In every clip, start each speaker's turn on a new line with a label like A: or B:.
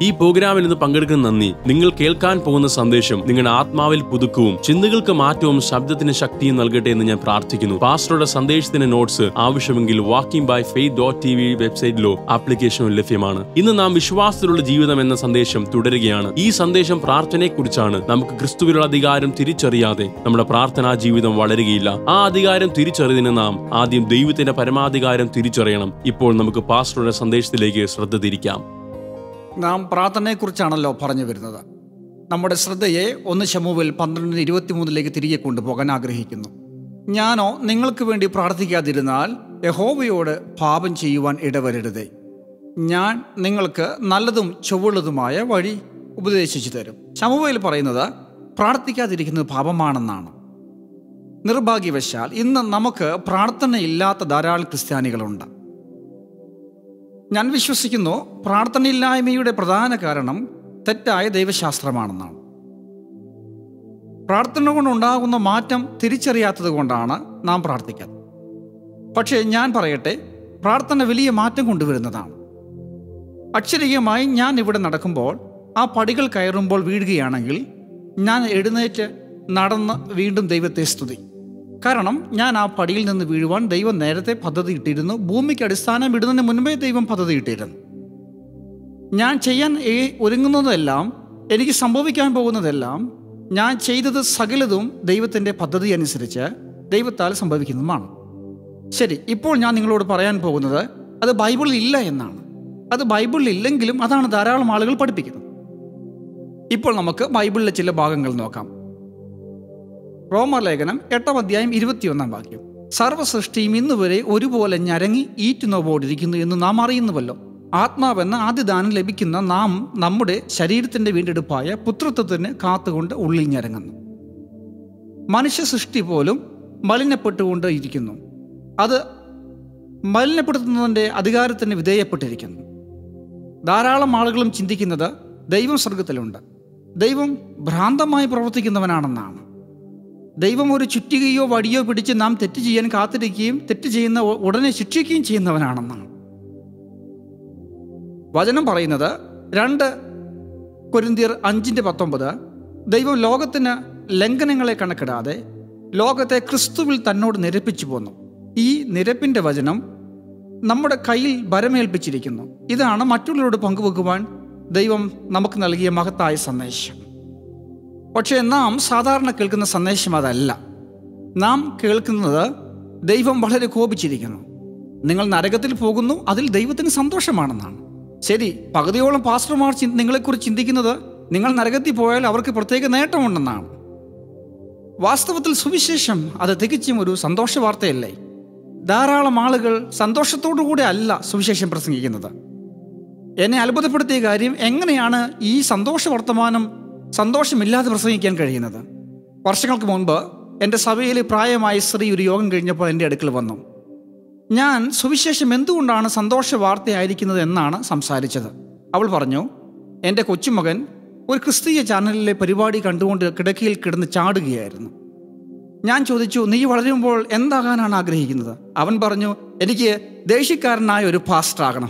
A: ഈ പ്രോഗ്രാമിൽ നിന്ന് പങ്കെടുക്കുന്ന നന്ദി നിങ്ങൾ കേൾക്കാൻ പോകുന്ന സന്ദേശം നിങ്ങളുടെ ആത്മാവിൽ പുതുക്കവും ചിന്തകൾക്ക് മാറ്റവും ശബ്ദത്തിന് ശക്തിയും നൽകട്ടെ എന്ന് ഞാൻ പ്രാർത്ഥിക്കുന്നു പാസ്റ്ററുടെ സന്ദേശത്തിന്റെ നോട്ട്സ് ആവശ്യമെങ്കിൽ walking by faith dot T V വെബ്സൈറ്റിലോ ആപ്ലിക്കേഷനോ ലഭ്യമാണ് ഇന്ന് നാം വിശ്വാസത്തിലുള്ള ജീവിതം എന്ന സന്ദേശം തുടരുകയാണ് ഈ സന്ദേശം പ്രാർത്ഥനയെക്കുറിച്ചാണ് നമുക്ക് ക്രിസ്തുവിലുള്ള അധികാരം തിരിച്ചറിയാതെ നമ്മുടെ പ്രാർത്ഥനാ ജീവിതം വളരുകയില്ല ആ അധികാരം തിരിച്ചറിയുന്നതിന് നാം ആദ്യം ദൈവത്തിന്റെ പരമാധികാരം തിരിച്ചറിയണം ഇപ്പോൾ നമുക്ക് പാസ്റ്ററുടെ സന്ദേശത്തിലേക്ക് ശ്രദ്ധ തിരിക്കാം
B: നാം പ്രാർത്ഥനയെക്കുറിച്ചാണല്ലോ പറഞ്ഞു വരുന്നത് നമ്മുടെ ശ്രദ്ധയെ ഒന്ന് ശമുവിൽ പന്ത്രണ്ടിന് ഇരുപത്തിമൂന്നിലേക്ക് തിരികെ കൊണ്ടുപോകാൻ ആഗ്രഹിക്കുന്നു ഞാനോ നിങ്ങൾക്ക് വേണ്ടി പ്രാർത്ഥിക്കാതിരുന്നാൽ യഹോവയോട് പാപം ചെയ്യുവാൻ ഇടവരരുതേ ഞാൻ നിങ്ങൾക്ക് നല്ലതും ചൊവ്വുള്ളതുമായ വഴി ഉപദേശിച്ചു തരും ശമുവയിൽ പറയുന്നത് പ്രാർത്ഥിക്കാതിരിക്കുന്നത് പാപമാണെന്നാണ് നിർഭാഗ്യവശാൽ ഇന്ന് നമുക്ക് പ്രാർത്ഥനയില്ലാത്ത ധാരാളം ക്രിസ്ത്യാനികളുണ്ട് ഞാൻ വിശ്വസിക്കുന്നു പ്രാർത്ഥനയില്ലായ്മയുടെ പ്രധാന കാരണം തെറ്റായ ദൈവശാസ്ത്രമാണെന്നാണ് പ്രാർത്ഥന കൊണ്ടുണ്ടാകുന്ന മാറ്റം തിരിച്ചറിയാത്തത് കൊണ്ടാണ് നാം പ്രാർത്ഥിക്കുന്നത് പക്ഷേ ഞാൻ പറയട്ടെ പ്രാർത്ഥന വലിയ മാറ്റം കൊണ്ടുവരുന്നതാണ് അക്ഷരികമായി ഞാൻ ഇവിടെ നടക്കുമ്പോൾ ആ പടികൾ കയറുമ്പോൾ വീഴുകയാണെങ്കിൽ ഞാൻ എഴുന്നേറ്റ് നടന്ന് വീണ്ടും ദൈവത്തെ സ്തുതി കാരണം ഞാൻ ആ പടിയിൽ നിന്ന് വീഴുവാൻ ദൈവം നേരത്തെ പദ്ധതി ഇട്ടിരുന്നു ഭൂമിക്ക് അടിസ്ഥാനം ഇടുന്നതിന് മുൻപേ ദൈവം പദ്ധതി ഇട്ടിരുന്നു ഞാൻ ചെയ്യാൻ ഏ- ഒരുങ്ങുന്നതെല്ലാം എനിക്ക് സംഭവിക്കാൻ പോകുന്നതെല്ലാം ഞാൻ ചെയ്തത് സകലതും ദൈവത്തിൻ്റെ പദ്ധതി അനുസരിച്ച് ദൈവത്താൽ സംഭവിക്കുന്നതുമാണ് ശരി ഇപ്പോൾ ഞാൻ നിങ്ങളോട് പറയാൻ പോകുന്നത് അത് ബൈബിളിൽ ഇല്ല എന്നാണ് അത് ബൈബിളിൽ ഇല്ലെങ്കിലും അതാണ് ധാരാളം ആളുകൾ പഠിപ്പിക്കുന്നത് ഇപ്പോൾ നമുക്ക് ബൈബിളിലെ ചില ഭാഗങ്ങൾ നോക്കാം റോമലേഖനം എട്ടാം അധ്യായം ഇരുപത്തിയൊന്നാം വാക്യം സർവസൃഷ്ടിയും ഇന്നുവരെ ഒരുപോലെ ഞരങ്ങി ഈറ്റുനോവോടിരിക്കുന്നു എന്ന് നാം അറിയുന്നുവല്ലോ ആത്മാവെന്ന ആദ്യദാനം ലഭിക്കുന്ന നാം നമ്മുടെ ശരീരത്തിന്റെ വീണ്ടെടുപ്പായ പുത്രത്വത്തിന് കാത്തുകൊണ്ട് ഉള്ളിൽ ഞരങ്ങുന്നു മനുഷ്യ സൃഷ്ടി പോലും മലിനപ്പെട്ടുകൊണ്ട് ഇരിക്കുന്നു അത് മലിനപ്പെടുത്തുന്നതിൻ്റെ അധികാരത്തിന് വിധേയപ്പെട്ടിരിക്കുന്നു ധാരാളം ആളുകളും ചിന്തിക്കുന്നത് ദൈവം സ്വർഗത്തിലുണ്ട് ദൈവം ഭ്രാന്തമായി പ്രവർത്തിക്കുന്നവനാണെന്നാണ് ദൈവം ഒരു ചുറ്റികയോ വടിയോ പിടിച്ച് നാം തെറ്റ് ചെയ്യാൻ കാത്തിരിക്കുകയും തെറ്റ് ചെയ്യുന്ന ഉ- ഉടനെ ശിക്ഷിക്കുകയും ചെയ്യുന്നവനാണെന്നാണ് വചനം പറയുന്നത് രണ്ട് കൊരിന്തിയർ അഞ്ചിൻ്റെ പത്തൊമ്പത് ദൈവം ലോകത്തിന് ലംഘനങ്ങളെ കണക്കിടാതെ ലോകത്തെ ക്രിസ്തുവിൽ തന്നോട് നിരപ്പിച്ചു പോന്നു ഈ നിരപ്പിൻ്റെ വചനം നമ്മുടെ കയ്യിൽ ഭരമേൽപ്പിച്ചിരിക്കുന്നു ഇതാണ് മറ്റുള്ളവരോട് പങ്കുവെക്കുവാൻ ദൈവം നമുക്ക് നൽകിയ മഹത്തായ സന്ദേശം പക്ഷേ നാം സാധാരണ കേൾക്കുന്ന സന്ദേശം അതല്ല നാം കേൾക്കുന്നത് ദൈവം വളരെ കോപിച്ചിരിക്കുന്നു നിങ്ങൾ നരകത്തിൽ പോകുന്നു അതിൽ ദൈവത്തിന് സന്തോഷമാണെന്നാണ് ശരി പകുതിയോളം പാസ്റ്റർമാർ ചിന്ത- നിങ്ങളെക്കുറിച്ച് ചിന്തിക്കുന്നത് നിങ്ങൾ നരകത്തിൽ പോയാൽ അവർക്ക് പ്രത്യേക നേട്ടമുണ്ടെന്നാണ് വാസ്തവത്തിൽ സുവിശേഷം അത് തികച്ചും ഒരു സന്തോഷ വാർത്തയല്ലേ ധാരാളം ആളുകൾ സന്തോഷത്തോടു കൂടെ അല്ല സുവിശേഷം പ്രസംഗിക്കുന്നത് എന്നെ അത്ഭുതപ്പെടുത്തിയ കാര്യം എങ്ങനെയാണ് ഈ സന്തോഷ വർത്തമാനം സന്തോഷമില്ലാതെ പ്രസംഗിക്കാൻ കഴിയുന്നത് വർഷങ്ങൾക്ക് മുൻപ് എൻ്റെ സഭയിൽ പ്രായമായ സ്ത്രീ ഒരു യോഗം കഴിഞ്ഞപ്പോൾ എൻ്റെ അടുക്കൽ വന്നു ഞാൻ സുവിശേഷം എന്തുകൊണ്ടാണ് സന്തോഷ വാർത്തയായിരിക്കുന്നത് എന്നാണ് സംസാരിച്ചത് അവൾ പറഞ്ഞു എൻ്റെ കൊച്ചുമകൻ ഒരു ക്രിസ്തീയ ചാനലിലെ പരിപാടി കണ്ടുകൊണ്ട് കിടക്കയിൽ കിടന്ന് ചാടുകയായിരുന്നു ഞാൻ ചോദിച്ചു നീ വളരുമ്പോൾ എന്താകാനാണ് ആഗ്രഹിക്കുന്നത് അവൻ പറഞ്ഞു എനിക്ക് ദേഷ്യക്കാരനായ ഒരു പാസ്റ്റർ ആകണം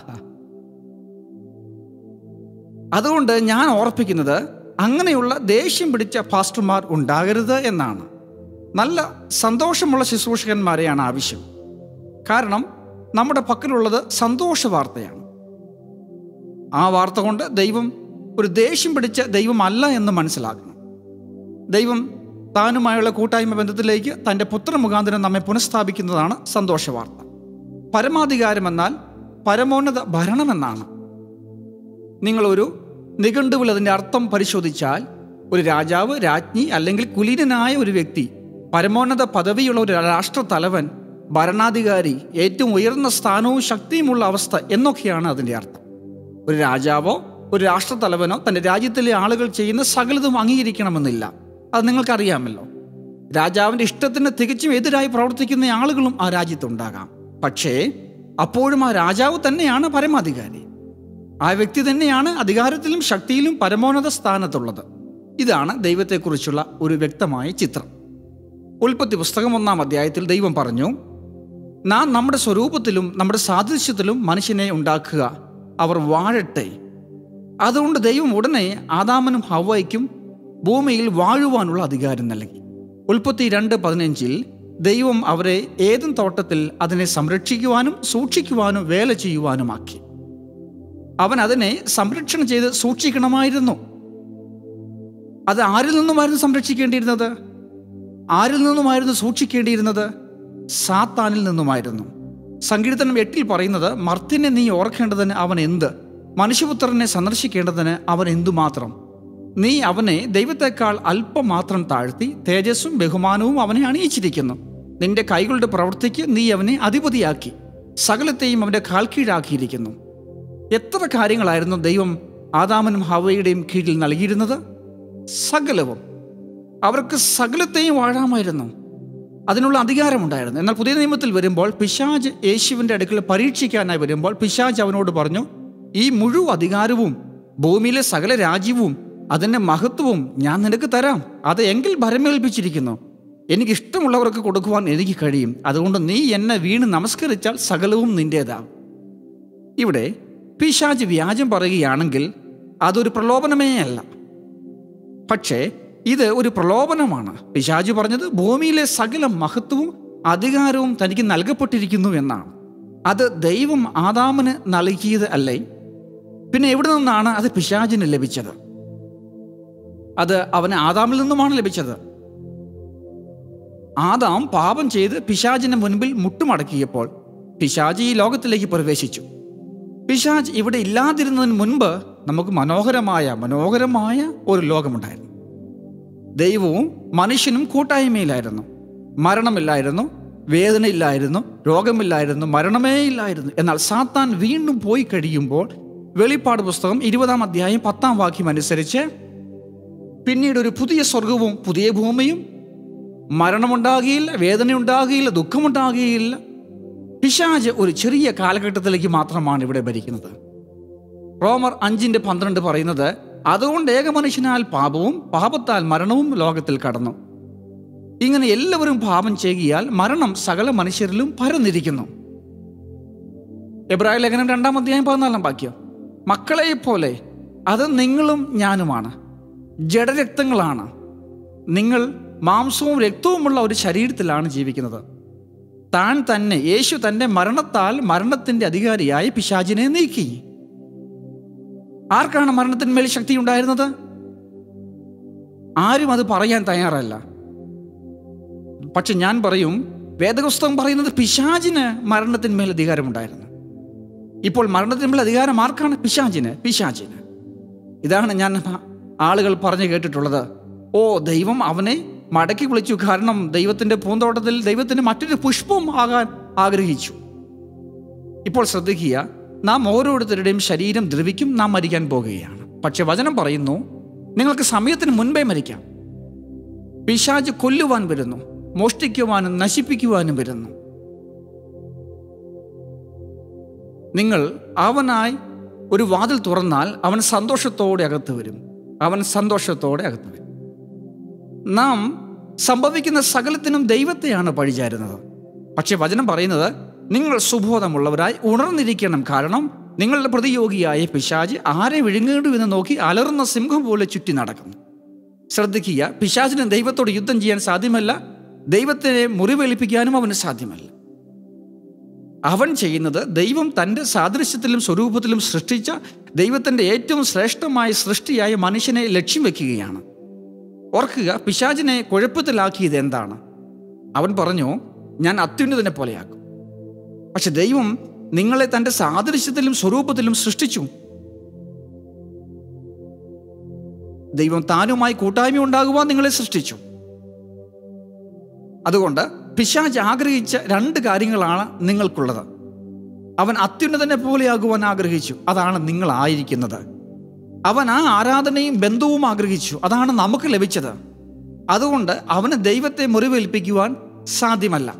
B: അതുകൊണ്ട് ഞാൻ ഓർപ്പിക്കുന്നത് അങ്ങനെയുള്ള ദേഷ്യം പിടിച്ച പാസ്റ്റർമാർ ഉണ്ടാകരുത് എന്നാണ് നല്ല സന്തോഷമുള്ള ശുശ്രൂഷകന്മാരെയാണ് ആവശ്യം കാരണം നമ്മുടെ പക്കലുള്ളത് സന്തോഷ വാർത്തയാണ് ആ വാർത്ത കൊണ്ട് ദൈവം ഒരു ദേഷ്യം പിടിച്ച ദൈവമല്ല എന്ന് മനസ്സിലാക്കണം ദൈവം താനുമായുള്ള കൂട്ടായ്മ ബന്ധത്തിലേക്ക് തൻ്റെ പുത്ര മുഖാന്തരം നമ്മെ പുനഃസ്ഥാപിക്കുന്നതാണ് സന്തോഷ വാർത്ത പരമാധികാരമെന്നാൽ പരമോന്നത ഭരണമെന്നാണ് നിങ്ങളൊരു നിഘണ്ടുവിൽ അതിൻ്റെ അർത്ഥം പരിശോധിച്ചാൽ ഒരു രാജാവ് രാജ്ഞി അല്ലെങ്കിൽ കുലീനനായ ഒരു വ്യക്തി പരമോന്നത പദവിയുള്ള ഒരു രാഷ്ട്രത്തലവൻ ഭരണാധികാരി ഏറ്റവും ഉയർന്ന സ്ഥാനവും ശക്തിയുമുള്ള അവസ്ഥ എന്നൊക്കെയാണ് അതിൻ്റെ അർത്ഥം ഒരു രാജാവോ ഒരു രാഷ്ട്രത്തലവനോ തൻ്റെ രാജ്യത്തിലെ ആളുകൾ ചെയ്യുന്ന സകലതും അംഗീകരിക്കണമെന്നില്ല അത് നിങ്ങൾക്കറിയാമല്ലോ രാജാവിൻ്റെ ഇഷ്ടത്തിന് തികച്ചും എതിരായി പ്രവർത്തിക്കുന്ന ആളുകളും ആ രാജ്യത്തുണ്ടാകാം പക്ഷേ അപ്പോഴും ആ രാജാവ് തന്നെയാണ് പരമാധികാരി ആ വ്യക്തി തന്നെയാണ് അധികാരത്തിലും ശക്തിയിലും പരമോന്നത സ്ഥാനത്തുള്ളത് ഇതാണ് ദൈവത്തെക്കുറിച്ചുള്ള ഒരു വ്യക്തമായ ചിത്രം ഉൽപ്പത്തി പുസ്തകം ഒന്നാം അധ്യായത്തിൽ ദൈവം പറഞ്ഞു നാം നമ്മുടെ സ്വരൂപത്തിലും നമ്മുടെ സാദൃശ്യത്തിലും മനുഷ്യനെ ഉണ്ടാക്കുക അവർ വാഴട്ടെ അതുകൊണ്ട് ദൈവം ഉടനെ ആദാമനും ഹവയ്ക്കും ഭൂമിയിൽ വാഴുവാനുള്ള അധികാരം നൽകി ഉൽപ്പത്തി രണ്ട് പതിനഞ്ചിൽ ദൈവം അവരെ ഏതും തോട്ടത്തിൽ അതിനെ സംരക്ഷിക്കുവാനും സൂക്ഷിക്കുവാനും വേല ചെയ്യുവാനുമാക്കി അവൻ അതിനെ സംരക്ഷണം ചെയ്ത് സൂക്ഷിക്കണമായിരുന്നു അത് ആരിൽ നിന്നുമായിരുന്നു സംരക്ഷിക്കേണ്ടിയിരുന്നത് ആരിൽ നിന്നുമായിരുന്നു സൂക്ഷിക്കേണ്ടിയിരുന്നത് സാത്താനിൽ നിന്നുമായിരുന്നു സങ്കീർത്തനം എട്ടിൽ പറയുന്നത് മർത്തിനെ നീ ഓർക്കേണ്ടതിന് അവൻ എന്ത് മനുഷ്യപുത്രനെ സന്ദർശിക്കേണ്ടതിന് അവൻ എന്തുമാത്രം നീ അവനെ ദൈവത്തെക്കാൾ അല്പം മാത്രം താഴ്ത്തി തേജസ്സും ബഹുമാനവും അവനെ അണിയിച്ചിരിക്കുന്നു നിന്റെ കൈകളുടെ പ്രവൃത്തിക്ക് നീ അവനെ അധിപതിയാക്കി സകലത്തെയും അവൻ്റെ കാൽക്കീഴാക്കിയിരിക്കുന്നു എത്ര കാര്യങ്ങളായിരുന്നു ദൈവം ആദാമനും ഹവയുടെയും കീഴിൽ നൽകിയിരുന്നത് സകലവും അവർക്ക് സകലത്തെയും വാഴാമായിരുന്നു അതിനുള്ള അധികാരമുണ്ടായിരുന്നു എന്നാൽ പുതിയ നിയമത്തിൽ വരുമ്പോൾ പിശാജ് യേശുവിൻ്റെ അടുക്കൽ പരീക്ഷിക്കാനായി വരുമ്പോൾ പിശാജ് അവനോട് പറഞ്ഞു ഈ മുഴുവൻ അധികാരവും ഭൂമിയിലെ സകല രാജ്യവും അതിൻ്റെ മഹത്വവും ഞാൻ നിനക്ക് തരാം അത് എങ്കിൽ ഭരമേൽപ്പിച്ചിരിക്കുന്നു എനിക്ക് ഇഷ്ടമുള്ളവർക്ക് കൊടുക്കുവാൻ എനിക്ക് കഴിയും അതുകൊണ്ട് നീ എന്നെ വീണ് നമസ്കരിച്ചാൽ സകലവും നിൻ്റേതാകും ഇവിടെ പിശാജ് വ്യാജം പറയുകയാണെങ്കിൽ അതൊരു പ്രലോഭനമേ അല്ല പക്ഷേ ഇത് ഒരു പ്രലോഭനമാണ് പിശാജ് പറഞ്ഞത് ഭൂമിയിലെ സകല മഹത്വവും അധികാരവും തനിക്ക് നൽകപ്പെട്ടിരിക്കുന്നു എന്നാണ് അത് ദൈവം ആദാമിന് നൽകിയത് അല്ലേ പിന്നെ എവിടെ നിന്നാണ് അത് പിശാജിന് ലഭിച്ചത് അത് അവന് ആദാമിൽ നിന്നുമാണ് ലഭിച്ചത് ആദാം പാപം ചെയ്ത് പിശാജിന്റെ മുൻപിൽ മുട്ടുമടക്കിയപ്പോൾ പിശാജ് ഈ ലോകത്തിലേക്ക് പ്രവേശിച്ചു പിശാജ് ഇവിടെ ഇല്ലാതിരുന്നതിന് മുൻപ് നമുക്ക് മനോഹരമായ മനോഹരമായ ഒരു ലോകമുണ്ടായിരുന്നു ദൈവവും മനുഷ്യനും കൂട്ടായ്മയിലായിരുന്നു മരണമില്ലായിരുന്നു വേദനയില്ലായിരുന്നു രോഗമില്ലായിരുന്നു മരണമേ ഇല്ലായിരുന്നു എന്നാൽ സാത്താൻ വീണ്ടും പോയി കഴിയുമ്പോൾ വെളിപ്പാട് പുസ്തകം ഇരുപതാം അധ്യായം പത്താം വാക്യം അനുസരിച്ച് പിന്നീട് ഒരു പുതിയ സ്വർഗവും പുതിയ ഭൂമിയും മരണമുണ്ടാകുകയില്ല വേദന ഉണ്ടാകുകയില്ല ദുഃഖമുണ്ടാകുകയില്ല പിശാജ് ഒരു ചെറിയ കാലഘട്ടത്തിലേക്ക് മാത്രമാണ് ഇവിടെ ഭരിക്കുന്നത് റോമർ അഞ്ചിന്റെ പന്ത്രണ്ട് പറയുന്നത് അതുകൊണ്ട് ഏകമനുഷ്യനാൽ പാപവും പാപത്താൽ മരണവും ലോകത്തിൽ കടന്നു ഇങ്ങനെ എല്ലാവരും പാപം ചെയ്യുകയാൽ മരണം സകല മനുഷ്യരിലും പരന്നിരിക്കുന്നു എബ്രാഹിം ലേഖനം രണ്ടാം അധ്യായം പതിനാലാം വാക്യം മക്കളെ പോലെ അത് നിങ്ങളും ഞാനുമാണ് ജഡരക്തങ്ങളാണ് നിങ്ങൾ മാംസവും രക്തവുമുള്ള ഒരു ശരീരത്തിലാണ് ജീവിക്കുന്നത് താൻ തന്നെ യേശു തന്റെ മരണത്താൽ മരണത്തിന്റെ അധികാരിയായി പിശാചിനെ നീക്കി ആർക്കാണ് മരണത്തിന്മേൽ ശക്തി ഉണ്ടായിരുന്നത് ആരും അത് പറയാൻ തയ്യാറല്ല പക്ഷെ ഞാൻ പറയും വേദപുസ്തകം പറയുന്നത് പിശാചിന് മരണത്തിന്മേൽ അധികാരമുണ്ടായിരുന്നു ഇപ്പോൾ മരണത്തിന്മേൽ അധികാരം ആർക്കാണ് പിശാചിന് പിശാചിന് ഇതാണ് ഞാൻ ആളുകൾ പറഞ്ഞു കേട്ടിട്ടുള്ളത് ഓ ദൈവം അവനെ മടക്കി വിളിച്ചു കാരണം ദൈവത്തിന്റെ പൂന്തോട്ടത്തിൽ ദൈവത്തിന് മറ്റൊരു പുഷ്പം ആകാൻ ആഗ്രഹിച്ചു ഇപ്പോൾ ശ്രദ്ധിക്കുക നാം ഓരോരുത്തരുടെയും ശരീരം ദ്രവിക്കും നാം മരിക്കാൻ പോകുകയാണ് പക്ഷെ വചനം പറയുന്നു നിങ്ങൾക്ക് സമയത്തിന് മുൻപേ മരിക്കാം പിശാജ് കൊല്ലുവാൻ വരുന്നു മോഷ്ടിക്കുവാനും നശിപ്പിക്കുവാനും വരുന്നു നിങ്ങൾ അവനായി ഒരു വാതിൽ തുറന്നാൽ അവൻ സന്തോഷത്തോടെ അകത്ത് വരും അവൻ സന്തോഷത്തോടെ അകത്ത് വരും നാം സംഭവിക്കുന്ന സകലത്തിനും ദൈവത്തെയാണ് പഴിചാരുന്നത് പക്ഷെ വചനം പറയുന്നത് നിങ്ങൾ സുബോധമുള്ളവരായി ഉണർന്നിരിക്കണം കാരണം നിങ്ങളുടെ പ്രതിയോഗിയായ പിശാജ് ആരെ വിഴുങ്ങേണ്ടു എന്ന് നോക്കി അലറുന്ന സിംഹം പോലെ ചുറ്റി നടക്കുന്നു ശ്രദ്ധിക്കുക പിശാചിന് ദൈവത്തോട് യുദ്ധം ചെയ്യാൻ സാധ്യമല്ല ദൈവത്തിനെ മുറിവേൽപ്പിക്കാനും അവന് സാധ്യമല്ല അവൻ ചെയ്യുന്നത് ദൈവം തൻ്റെ സാദൃശ്യത്തിലും സ്വരൂപത്തിലും സൃഷ്ടിച്ച ദൈവത്തിൻ്റെ ഏറ്റവും ശ്രേഷ്ഠമായ സൃഷ്ടിയായ മനുഷ്യനെ ലക്ഷ്യം വെക്കുകയാണ് ഓർക്കുക പിശാചിനെ കുഴപ്പത്തിലാക്കിയത് എന്താണ് അവൻ പറഞ്ഞു ഞാൻ അത്യുന്നതിനെ പോലെയാക്കും പക്ഷെ ദൈവം നിങ്ങളെ തൻ്റെ സാദൃശ്യത്തിലും സ്വരൂപത്തിലും സൃഷ്ടിച്ചു ദൈവം താനുമായി കൂട്ടായ്മ ഉണ്ടാകുവാൻ നിങ്ങളെ സൃഷ്ടിച്ചു അതുകൊണ്ട് പിശാജ് ആഗ്രഹിച്ച രണ്ട് കാര്യങ്ങളാണ് നിങ്ങൾക്കുള്ളത് അവൻ അത്യുന്നതനെ പോലെയാകുവാൻ ആഗ്രഹിച്ചു അതാണ് നിങ്ങൾ ആയിരിക്കുന്നത് അവൻ ആ ആരാധനയും ബന്ധവും ആഗ്രഹിച്ചു അതാണ് നമുക്ക് ലഭിച്ചത് അതുകൊണ്ട് അവന് ദൈവത്തെ മുറിവേൽപ്പിക്കുവാൻ സാധ്യമല്ല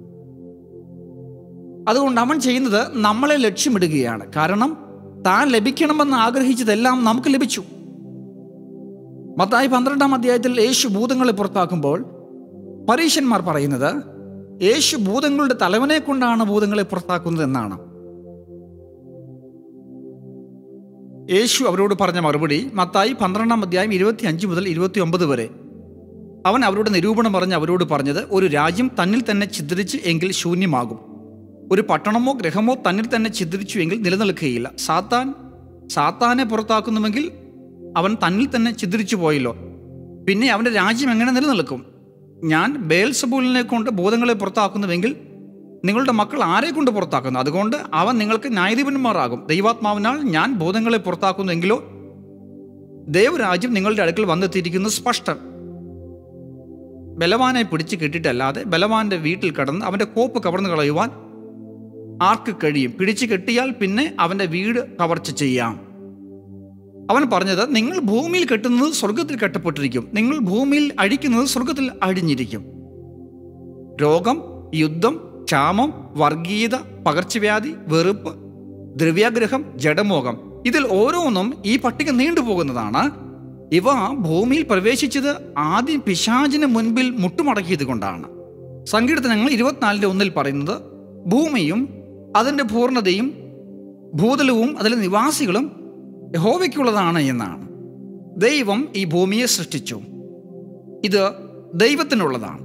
B: അതുകൊണ്ട് അവൻ ചെയ്യുന്നത് നമ്മളെ ലക്ഷ്യമിടുകയാണ് കാരണം താൻ ലഭിക്കണമെന്ന് ആഗ്രഹിച്ചതെല്ലാം നമുക്ക് ലഭിച്ചു മത്തായി പന്ത്രണ്ടാം അധ്യായത്തിൽ യേശു ഭൂതങ്ങളെ പുറത്താക്കുമ്പോൾ പരീശന്മാർ പറയുന്നത് യേശു ഭൂതങ്ങളുടെ തലവനെ കൊണ്ടാണ് ഭൂതങ്ങളെ പുറത്താക്കുന്നത് എന്നാണ് യേശു അവരോട് പറഞ്ഞ മറുപടി മത്തായി പന്ത്രണ്ടാം അധ്യായം ഇരുപത്തി അഞ്ച് മുതൽ ഇരുപത്തി ഒമ്പത് വരെ അവൻ അവരുടെ നിരൂപണം പറഞ്ഞ് അവരോട് പറഞ്ഞത് ഒരു രാജ്യം തന്നിൽ തന്നെ ഛിദ്രിച്ച് എങ്കിൽ ശൂന്യമാകും ഒരു പട്ടണമോ ഗ്രഹമോ തന്നിൽ തന്നെ ഛിദ്രിച്ചു എങ്കിൽ നിലനിൽക്കുകയില്ല സാത്താൻ സാത്താനെ പുറത്താക്കുന്നുവെങ്കിൽ അവൻ തന്നിൽ തന്നെ ഛിദ്രിച്ചു പോയല്ലോ പിന്നെ അവൻ്റെ രാജ്യം എങ്ങനെ നിലനിൽക്കും ഞാൻ ബേൽസബൂലിനെ കൊണ്ട് ഭൂതങ്ങളെ പുറത്താക്കുന്നുവെങ്കിൽ നിങ്ങളുടെ മക്കൾ ആരെ കൊണ്ട് പുറത്താക്കുന്നു അതുകൊണ്ട് അവൻ നിങ്ങൾക്ക് ന്യായാധിപന്മാരാകും ദൈവാത്മാവിനാൽ ഞാൻ ഭൂതങ്ങളെ പുറത്താക്കുന്നുവെങ്കിലോ ദൈവരാജ്യം നിങ്ങളുടെ അടുക്കൽ വന്നെത്തിയിരിക്കുന്നു സ്പഷ്ടം ബലവാനെ പിടിച്ച് കെട്ടിയിട്ടല്ലാതെ ബലവാന്റെ വീട്ടിൽ കടന്ന് അവന്റെ കോപ്പ് കവർന്നു കളയുവാൻ ആർക്ക് കഴിയും പിടിച്ചു കെട്ടിയാൽ പിന്നെ അവന്റെ വീട് കവർച്ച ചെയ്യാം അവൻ പറഞ്ഞത് നിങ്ങൾ ഭൂമിയിൽ കെട്ടുന്നത് സ്വർഗത്തിൽ കെട്ടപ്പെട്ടിരിക്കും നിങ്ങൾ ഭൂമിയിൽ അഴിക്കുന്നത് സ്വർഗത്തിൽ അഴിഞ്ഞിരിക്കും രോഗം യുദ്ധം ക്ഷാമം വർഗീയത പകർച്ചവ്യാധി വെറുപ്പ് ദ്രവ്യാഗ്രഹം ജഡമോഹം ഇതിൽ ഓരോന്നും ഈ പട്ടിക നീണ്ടുപോകുന്നതാണ് ഇവ ഭൂമിയിൽ പ്രവേശിച്ചത് ആദ്യം പിശാചിന് മുൻപിൽ മുട്ടുമടക്കിയത് കൊണ്ടാണ് സങ്കീർത്തനങ്ങൾ ഇരുപത്തിനാലിൻ്റെ ഒന്നിൽ പറയുന്നത് ഭൂമിയും അതിൻ്റെ പൂർണ്ണതയും ഭൂതലവും അതിലെ നിവാസികളും യഹോവയ്ക്കുള്ളതാണ് എന്നാണ് ദൈവം ഈ ഭൂമിയെ സൃഷ്ടിച്ചു ഇത് ദൈവത്തിനുള്ളതാണ്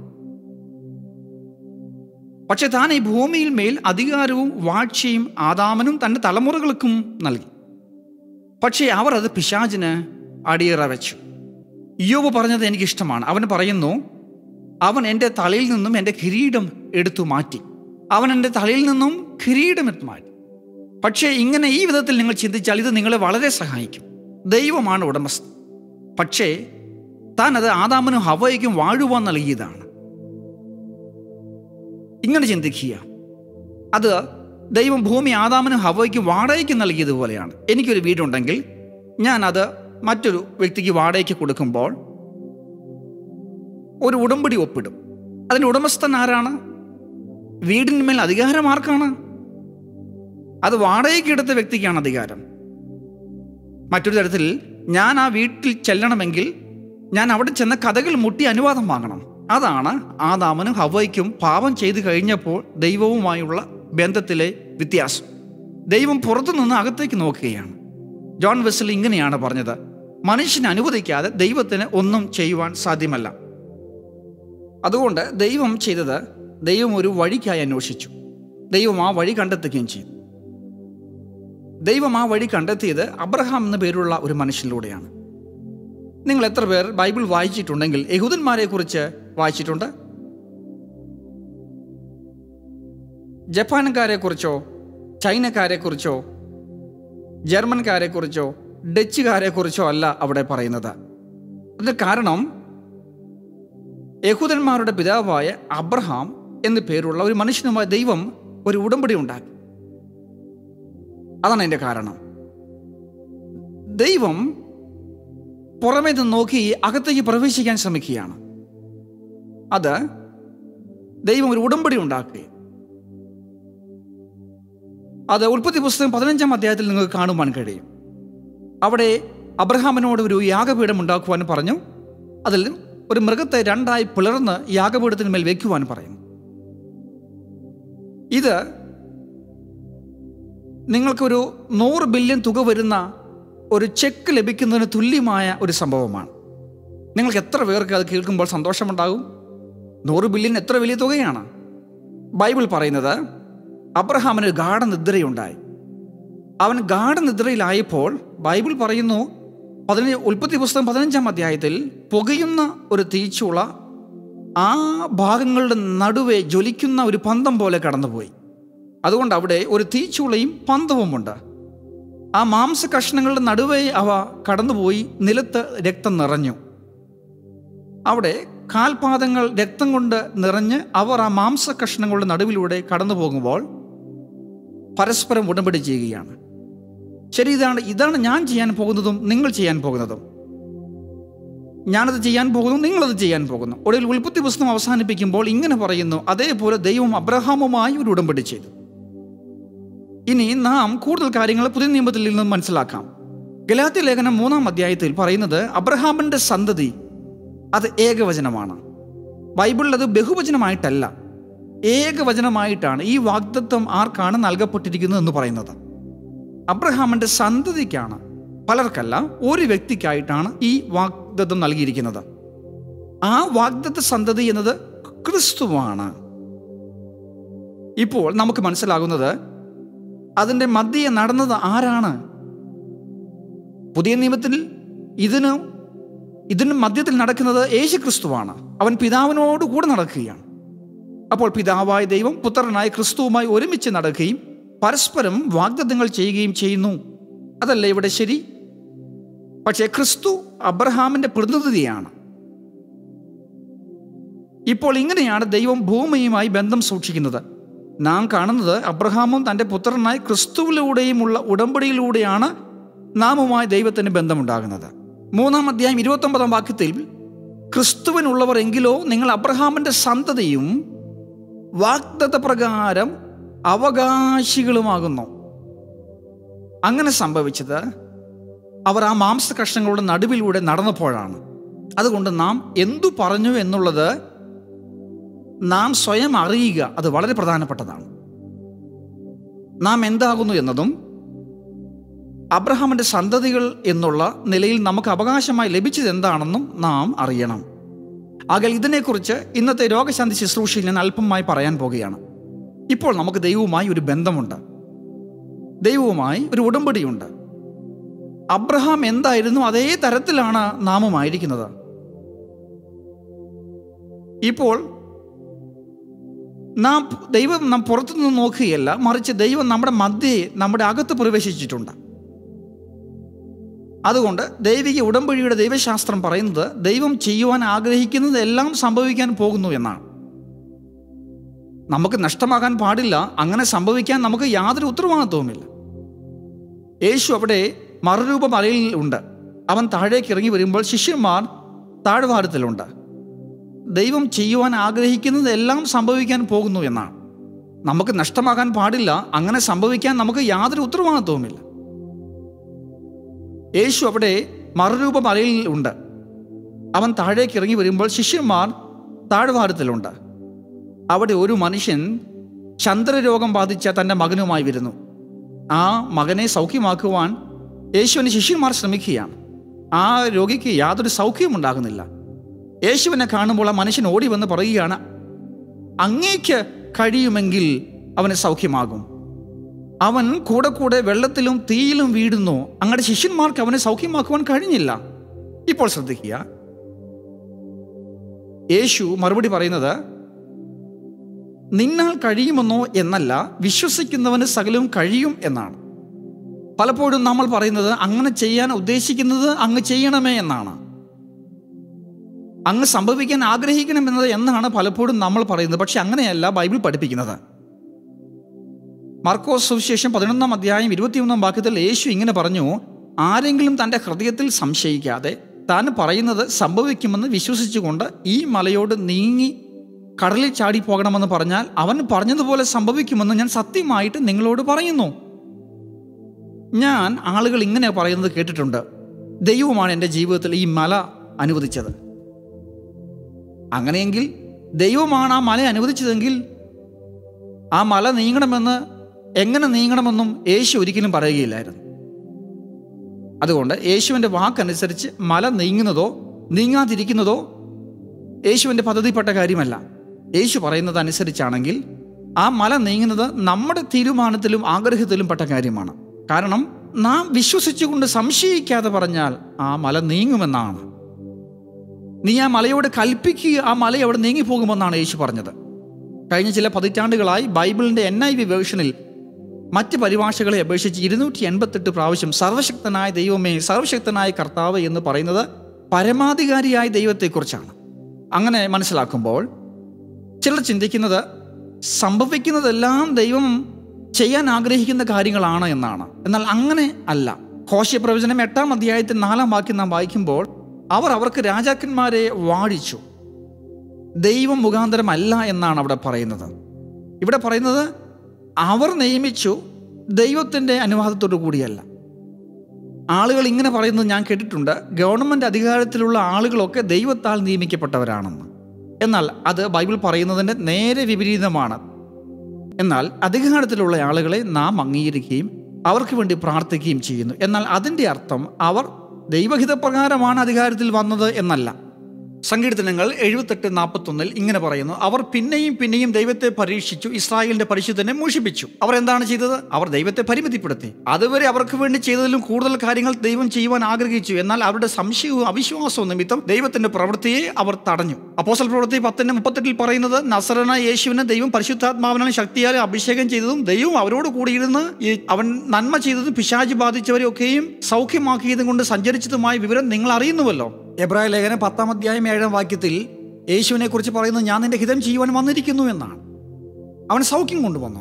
B: പക്ഷെ താൻ ഈ ഭൂമിയിൽ മേൽ അധികാരവും വാഴ്ചയും ആദാമനും തൻ്റെ തലമുറകൾക്കും നൽകി പക്ഷേ അവർ അത് പിശാചിന് അടിയറ വെച്ചു യോബ് പറഞ്ഞത് എനിക്കിഷ്ടമാണ് അവൻ പറയുന്നു അവൻ എൻ്റെ തലയിൽ നിന്നും എൻ്റെ കിരീടം എടുത്തു മാറ്റി അവൻ എൻ്റെ തലയിൽ നിന്നും കിരീടം എടുത്തു മാറ്റി പക്ഷേ ഇങ്ങനെ ഈ വിധത്തിൽ നിങ്ങൾ ചിന്തിച്ചാൽ ഇത് നിങ്ങളെ വളരെ സഹായിക്കും ദൈവമാണ് ഉടമസ്ഥ പക്ഷേ താൻ അത് ആദാമനും ഹവയ്ക്കും വാഴുവാൻ നൽകിയതാണ് ഇങ്ങനെ ചിന്തിക്കുക അത് ദൈവം ഭൂമി ആദാമനും ഹവയ്ക്കും വാടകയ്ക്ക് നൽകിയതുപോലെയാണ് എനിക്കൊരു വീടുണ്ടെങ്കിൽ ഞാൻ അത് മറ്റൊരു വ്യക്തിക്ക് വാടകയ്ക്ക് കൊടുക്കുമ്പോൾ ഒരു ഉടമ്പടി ഒപ്പിടും അതിൻ്റെ ഉടമസ്ഥൻ ആരാണ് വീടിന്മേൽ അധികാരം ആർക്കാണ് അത് വാടകയ്ക്ക് എടുത്ത വ്യക്തിക്കാണ് അധികാരം മറ്റൊരു തരത്തിൽ ഞാൻ ആ വീട്ടിൽ ചെല്ലണമെങ്കിൽ ഞാൻ അവിടെ ചെന്ന കഥകൾ മുട്ടി അനുവാദം വാങ്ങണം അതാണ് ആദാമനും ഹവയ്ക്കും പാപം ചെയ്തു കഴിഞ്ഞപ്പോൾ ദൈവവുമായുള്ള ബന്ധത്തിലെ വ്യത്യാസം ദൈവം പുറത്തുനിന്ന് അകത്തേക്ക് നോക്കുകയാണ് ജോൺ വെസൽ ഇങ്ങനെയാണ് പറഞ്ഞത് മനുഷ്യനെ അനുവദിക്കാതെ ദൈവത്തിന് ഒന്നും ചെയ്യുവാൻ സാധ്യമല്ല അതുകൊണ്ട് ദൈവം ചെയ്തത് ദൈവം ഒരു വഴിക്കായി അന്വേഷിച്ചു ദൈവം ആ വഴി കണ്ടെത്തുകയും ചെയ്തു ദൈവം ആ വഴി കണ്ടെത്തിയത് അബ്രഹാം എന്ന പേരുള്ള ഒരു മനുഷ്യനിലൂടെയാണ് നിങ്ങൾ എത്ര പേർ ബൈബിൾ വായിച്ചിട്ടുണ്ടെങ്കിൽ യഹൂദന്മാരെ കുറിച്ച് വായിച്ചിട്ടുണ്ട് ജപ്പാൻകാരെ കുറിച്ചോ ചൈനക്കാരെ കുറിച്ചോ ജർമ്മൻകാരെ കുറിച്ചോ ഡച്ചുകാരെ കുറിച്ചോ അല്ല അവിടെ പറയുന്നത് അതിന് കാരണം യഹൂദന്മാരുടെ പിതാവായ അബ്രഹാം എന്നു പേരുള്ള ഒരു മനുഷ്യനുമായി ദൈവം ഒരു ഉടമ്പടി ഉണ്ടാക്കി അതാണ് അതിൻ്റെ കാരണം ദൈവം പുറമേ നിന്ന് നോക്കി അകത്തേക്ക് പ്രവേശിക്കാൻ ശ്രമിക്കുകയാണ് അത് ദൈവം ഒരു ഉടമ്പടി ഉണ്ടാക്കുക അത് ഉൽപ്പത്തി പുസ്തകം പതിനഞ്ചാം അധ്യായത്തിൽ നിങ്ങൾക്ക് കാണുവാൻ കഴിയും അവിടെ അബ്രഹാമിനോട് ഒരു യാഗപീഠം ഉണ്ടാക്കുവാൻ പറഞ്ഞു അതിൽ ഒരു മൃഗത്തെ രണ്ടായി പിളർന്ന് യാഗപീഠത്തിന് മേൽ വയ്ക്കുവാൻ പറയുന്നു ഇത് നിങ്ങൾക്കൊരു നൂറ് ബില്യൺ തുക വരുന്ന ഒരു ചെക്ക് ലഭിക്കുന്നതിന് തുല്യമായ ഒരു സംഭവമാണ് നിങ്ങൾക്ക് എത്ര പേർക്ക് അത് കേൾക്കുമ്പോൾ സന്തോഷമുണ്ടാകും നൂറ് ബില്യൺ എത്ര വലിയ തുകയാണ് ബൈബിൾ പറയുന്നത് അബ്രഹാമിന് ഗാഠനിദ്രയുണ്ടായി അവൻ ഗാഠനിദ്രയിലായപ്പോൾ ബൈബിൾ പറയുന്നു പതിനഞ്ച് ഉൽപ്പത്തി പുസ്തകം പതിനഞ്ചാം അധ്യായത്തിൽ പുകയുന്ന ഒരു തീച്ചുള ആ ഭാഗങ്ങളുടെ നടുവെ ജ്വലിക്കുന്ന ഒരു പന്തം പോലെ കടന്നുപോയി അതുകൊണ്ട് അവിടെ ഒരു തീച്ചുളയും പന്തവുമുണ്ട് ആ മാംസ കഷ്ണങ്ങളുടെ നടുവേ അവ കടന്നുപോയി നിലത്ത് രക്തം നിറഞ്ഞു അവിടെ കാൽപാദങ്ങൾ രക്തം കൊണ്ട് നിറഞ്ഞ് അവർ ആ മാംസ കഷ്ണങ്ങളുടെ നടുവിലൂടെ കടന്നു പോകുമ്പോൾ പരസ്പരം ഉടമ്പടി ചെയ്യുകയാണ് ശരി ഇതാണ് ഇതാണ് ഞാൻ ചെയ്യാൻ പോകുന്നതും നിങ്ങൾ ചെയ്യാൻ പോകുന്നതും ഞാനത് ചെയ്യാൻ പോകുന്നു നിങ്ങളത് ചെയ്യാൻ പോകുന്നു ഒടുവിൽ ഉൽപ്പത്തി പുസ്തകം അവസാനിപ്പിക്കുമ്പോൾ ഇങ്ങനെ പറയുന്നു അതേപോലെ ദൈവം അബ്രഹാമുമായി ഒരു ഉടമ്പടി ചെയ്തു ഇനി നാം കൂടുതൽ കാര്യങ്ങൾ പുതിയ നിയമത്തിൽ നിന്നും മനസ്സിലാക്കാം ഗലാത്യ ലേഖനം മൂന്നാം അധ്യായത്തിൽ പറയുന്നത് അബ്രഹാമിന്റെ സന്തതി അത് ഏകവചനമാണ് ബൈബിളിൽ അത് ബഹുവചനമായിട്ടല്ല ഏകവചനമായിട്ടാണ് ഈ വാഗ്ദത്വം ആർക്കാണ് നൽകപ്പെട്ടിരിക്കുന്നത് എന്ന് പറയുന്നത് അബ്രഹാമിന്റെ സന്തതിക്കാണ് പലർക്കല്ല ഒരു വ്യക്തിക്കായിട്ടാണ് ഈ വാഗ്ദത്തം നൽകിയിരിക്കുന്നത് ആ വാഗ്ദത്ത സന്തതി എന്നത് ക്രിസ്തുവാണ് ഇപ്പോൾ നമുക്ക് മനസ്സിലാകുന്നത് അതിൻ്റെ മധ്യയെ നടന്നത് ആരാണ് പുതിയ നിയമത്തിൽ ഇതിന് ഇതിന് മധ്യത്തിൽ നടക്കുന്നത് യേശു ക്രിസ്തുവാണ് അവൻ പിതാവിനോട് കൂടെ നടക്കുകയാണ് അപ്പോൾ പിതാവായ ദൈവം പുത്രനായ ക്രിസ്തുവുമായി ഒരുമിച്ച് നടക്കുകയും പരസ്പരം വാഗ്ദത്തങ്ങൾ ചെയ്യുകയും ചെയ്യുന്നു അതല്ല ഇവിടെ ശരി പക്ഷേ ക്രിസ്തു അബ്രഹാമിന്റെ പ്രതിനിധിയാണ് ഇപ്പോൾ ഇങ്ങനെയാണ് ദൈവം ഭൂമിയുമായി ബന്ധം സൂക്ഷിക്കുന്നത് നാം കാണുന്നത് അബ്രഹാമും തൻ്റെ പുത്രനായ ക്രിസ്തുവിലൂടെയുമുള്ള ഉടമ്പടിയിലൂടെയാണ് നാമുമായി ദൈവത്തിന് ബന്ധമുണ്ടാകുന്നത് മൂന്നാം അധ്യായം ഇരുപത്തൊമ്പതാം വാക്യത്തിൽ ക്രിസ്തുവിനുള്ളവർ എങ്കിലോ നിങ്ങൾ അബ്രഹാമിന്റെ സന്തതിയും വാഗ്ദത്ത പ്രകാരം അവകാശികളുമാകുന്നു അങ്ങനെ സംഭവിച്ചത് അവർ ആ മാംസ കഷ്ണങ്ങളുടെ നടുവിലൂടെ നടന്നപ്പോഴാണ് അതുകൊണ്ട് നാം എന്തു പറഞ്ഞു എന്നുള്ളത് നാം സ്വയം അറിയുക അത് വളരെ പ്രധാനപ്പെട്ടതാണ് നാം എന്താകുന്നു എന്നതും അബ്രഹാമിന്റെ സന്തതികൾ എന്നുള്ള നിലയിൽ നമുക്ക് അവകാശമായി ലഭിച്ചത് എന്താണെന്നും നാം അറിയണം ആകൽ ഇതിനെക്കുറിച്ച് ഇന്നത്തെ രോഗശാന്തി ശുശ്രൂഷയിൽ ഞാൻ അല്പമായി പറയാൻ പോകുകയാണ് ഇപ്പോൾ നമുക്ക് ദൈവവുമായി ഒരു ബന്ധമുണ്ട് ദൈവവുമായി ഒരു ഉടമ്പടിയുണ്ട് അബ്രഹാം എന്തായിരുന്നു അതേ തരത്തിലാണ് നാമുമായിരിക്കുന്നത് ഇപ്പോൾ നാം ദൈവം നാം പുറത്തുനിന്ന് നോക്കുകയല്ല മറിച്ച് ദൈവം നമ്മുടെ മധ്യേ നമ്മുടെ അകത്ത് പ്രവേശിച്ചിട്ടുണ്ട് അതുകൊണ്ട് ദൈവിക ഉടമ്പടിയുടെ ദൈവശാസ്ത്രം പറയുന്നത് ദൈവം ചെയ്യുവാൻ ആഗ്രഹിക്കുന്നത് എല്ലാം സംഭവിക്കാൻ പോകുന്നു എന്നാണ് നമുക്ക് നഷ്ടമാകാൻ പാടില്ല അങ്ങനെ സംഭവിക്കാൻ നമുക്ക് യാതൊരു ഉത്തരവാദിത്വവുമില്ല യേശു അവിടെ മറുരൂപ മലയിൽ ഉണ്ട് അവൻ താഴേക്ക് ഇറങ്ങി വരുമ്പോൾ ശിഷ്യന്മാർ താഴ്വാരത്തിലുണ്ട് ദൈവം ചെയ്യുവാൻ ആഗ്രഹിക്കുന്നത് എല്ലാം സംഭവിക്കാൻ പോകുന്നു എന്നാണ് നമുക്ക് നഷ്ടമാകാൻ പാടില്ല അങ്ങനെ സംഭവിക്കാൻ നമുക്ക് യാതൊരു ഉത്തരവാദിത്വവുമില്ല യേശു അവിടെ മറുരൂപ മലയിൽ ഉണ്ട് അവൻ താഴേക്ക് ഇറങ്ങി വരുമ്പോൾ ശിഷ്യന്മാർ താഴ്വാരത്തിലുണ്ട് അവിടെ ഒരു മനുഷ്യൻ ചന്ദ്രരോഗം ബാധിച്ച തൻ്റെ മകനുമായി വരുന്നു ആ മകനെ സൗഖ്യമാക്കുവാൻ യേശുവിന് ശിഷ്യന്മാർ ശ്രമിക്കുകയാണ് ആ രോഗിക്ക് യാതൊരു സൗഖ്യവും ഉണ്ടാകുന്നില്ല യേശുവിനെ കാണുമ്പോൾ ആ മനുഷ്യൻ ഓടി വന്ന് പറയുകയാണ് അങ്ങേക്ക് കഴിയുമെങ്കിൽ അവന് സൗഖ്യമാകും അവൻ കൂടെ കൂടെ വെള്ളത്തിലും തീയിലും വീടുന്നു അങ്ങയുടെ ശിഷ്യന്മാർക്ക് അവനെ സൗഖ്യമാക്കുവാൻ കഴിഞ്ഞില്ല ഇപ്പോൾ ശ്രദ്ധിക്കുക യേശു മറുപടി പറയുന്നത് നിന്നാൽ കഴിയുമെന്നോ എന്നല്ല വിശ്വസിക്കുന്നവന് സകലവും കഴിയും എന്നാണ് പലപ്പോഴും നമ്മൾ പറയുന്നത് അങ്ങനെ ചെയ്യാൻ ഉദ്ദേശിക്കുന്നത് അങ്ങ് ചെയ്യണമേ എന്നാണ് അങ്ങ് സംഭവിക്കാൻ ആഗ്രഹിക്കണമെന്നത് എന്നാണ് പലപ്പോഴും നമ്മൾ പറയുന്നത് പക്ഷെ അങ്ങനെയല്ല ബൈബിൾ പഠിപ്പിക്കുന്നത് മർക്കോസ് സുവിശേഷം പതിനൊന്നാം അധ്യായം ഇരുപത്തിയൊന്നാം വാക്യത്തിൽ യേശു ഇങ്ങനെ പറഞ്ഞു ആരെങ്കിലും തൻ്റെ ഹൃദയത്തിൽ സംശയിക്കാതെ താൻ പറയുന്നത് സംഭവിക്കുമെന്ന് വിശ്വസിച്ചുകൊണ്ട് ഈ മലയോട് നീങ്ങി കടലിൽ ചാടി പോകണമെന്ന് പറഞ്ഞാൽ അവൻ പറഞ്ഞതുപോലെ സംഭവിക്കുമെന്ന് ഞാൻ സത്യമായിട്ട് നിങ്ങളോട് പറയുന്നു ഞാൻ ആളുകൾ ഇങ്ങനെ പറയുന്നത് കേട്ടിട്ടുണ്ട് ദൈവമാണ് എൻ്റെ ജീവിതത്തിൽ ഈ മല അനുവദിച്ചത് അങ്ങനെയെങ്കിൽ ദൈവമാണ് ആ മല അനുവദിച്ചതെങ്കിൽ ആ മല നീങ്ങണമെന്ന് എങ്ങനെ നീങ്ങണമെന്നും യേശു ഒരിക്കലും പറയുകയില്ലായിരുന്നു അതുകൊണ്ട് യേശുവിൻ്റെ വാക്കനുസരിച്ച് മല നീങ്ങുന്നതോ നീങ്ങാതിരിക്കുന്നതോ യേശുവിൻ്റെ പദ്ധതിപ്പെട്ട കാര്യമല്ല യേശു പറയുന്നത് അനുസരിച്ചാണെങ്കിൽ ആ മല നീങ്ങുന്നത് നമ്മുടെ തീരുമാനത്തിലും ആഗ്രഹത്തിലും പെട്ട കാര്യമാണ് കാരണം നാം വിശ്വസിച്ചുകൊണ്ട് സംശയിക്കാതെ പറഞ്ഞാൽ ആ മല നീങ്ങുമെന്നാണ് നീ ആ മലയോട് കൽപ്പിക്കുക ആ മല അവിടെ നീങ്ങിപ്പോകുമെന്നാണ് യേശു പറഞ്ഞത് കഴിഞ്ഞ ചില പതിറ്റാണ്ടുകളായി ബൈബിളിൻ്റെ എൻ ഐ വി വേർഷനിൽ മറ്റ് പരിഭാഷകളെ അപേക്ഷിച്ച് ഇരുന്നൂറ്റി എൺപത്തെട്ട് പ്രാവശ്യം സർവശക്തനായ ദൈവമേ സർവശക്തനായ കർത്താവ് എന്ന് പറയുന്നത് പരമാധികാരിയായ ദൈവത്തെക്കുറിച്ചാണ് അങ്ങനെ മനസ്സിലാക്കുമ്പോൾ ചിലർ ചിന്തിക്കുന്നത് സംഭവിക്കുന്നതെല്ലാം ദൈവം ചെയ്യാൻ ആഗ്രഹിക്കുന്ന കാര്യങ്ങളാണ് എന്നാണ് എന്നാൽ അങ്ങനെ അല്ല കോശ പ്രവചനം എട്ടാം അധ്യായത്തിൽ നാലാം വാക്യം നാം വായിക്കുമ്പോൾ അവർ അവർക്ക് രാജാക്കന്മാരെ വാഴിച്ചു ദൈവം മുഖാന്തരമല്ല എന്നാണ് അവിടെ പറയുന്നത് ഇവിടെ പറയുന്നത് അവർ നിയമിച്ചു ദൈവത്തിൻ്റെ അനുവാദത്തോടു കൂടിയല്ല ആളുകൾ ഇങ്ങനെ പറയുന്നത് ഞാൻ കേട്ടിട്ടുണ്ട് ഗവൺമെൻറ് അധികാരത്തിലുള്ള ആളുകളൊക്കെ ദൈവത്താൽ നിയമിക്കപ്പെട്ടവരാണെന്ന് എന്നാൽ അത് ബൈബിൾ പറയുന്നതിൻ്റെ നേരെ വിപരീതമാണ് എന്നാൽ അധികാരത്തിലുള്ള ആളുകളെ നാം അംഗീകരിക്കുകയും അവർക്ക് വേണ്ടി പ്രാർത്ഥിക്കുകയും ചെയ്യുന്നു എന്നാൽ അതിൻ്റെ അർത്ഥം അവർ ദൈവഹിതപ്രകാരമാണ് അധികാരത്തിൽ വന്നത് എന്നല്ല സങ്കീർത്തനങ്ങൾ എഴുപത്തെട്ട് നാൽപ്പത്തൊന്നിൽ ഇങ്ങനെ പറയുന്നു അവർ പിന്നെയും പിന്നെയും ദൈവത്തെ പരീക്ഷിച്ചു ഇസ്രായേലിന്റെ പരിശുദ്ധനെ മോഷിപ്പിച്ചു അവർ എന്താണ് ചെയ്തത് അവർ ദൈവത്തെ പരിമിതിപ്പെടുത്തി അതുവരെ അവർക്ക് വേണ്ടി ചെയ്തതിലും കൂടുതൽ കാര്യങ്ങൾ ദൈവം ചെയ്യുവാൻ ആഗ്രഹിച്ചു എന്നാൽ അവരുടെ സംശയവും അവിശ്വാസവും നിമിത്തം ദൈവത്തിന്റെ പ്രവൃത്തിയെ അവർ തടഞ്ഞു അപ്പോസൽ പ്രവൃത്തി പത്തിന്റെ മുപ്പത്തെട്ടിൽ പറയുന്നത് നസറന യേശുവിനെ ദൈവം പരിശുദ്ധാത്മാവിനാൽ ശക്തിയാൽ അഭിഷേകം ചെയ്തതും ദൈവം അവരോട് കൂടിയിരുന്ന് ഈ അവൻ നന്മ ചെയ്തതും പിശാചി ബാധിച്ചവരെ ഒക്കെയും സൗഖ്യമാക്കിയതും കൊണ്ട് സഞ്ചരിച്ചതുമായ വിവരം നിങ്ങൾ അറിയുന്നുവല്ലോ എബ്രായ ലേഖനം പത്താം അധ്യായം ഏഴാം വാക്യത്തിൽ യേശുവിനെ കുറിച്ച് പറയുന്നത് ഞാൻ നിന്റെ ഹിതം ചെയ്യുവാൻ വന്നിരിക്കുന്നു എന്നാണ് അവൻ സൗഖ്യം കൊണ്ടുവന്നു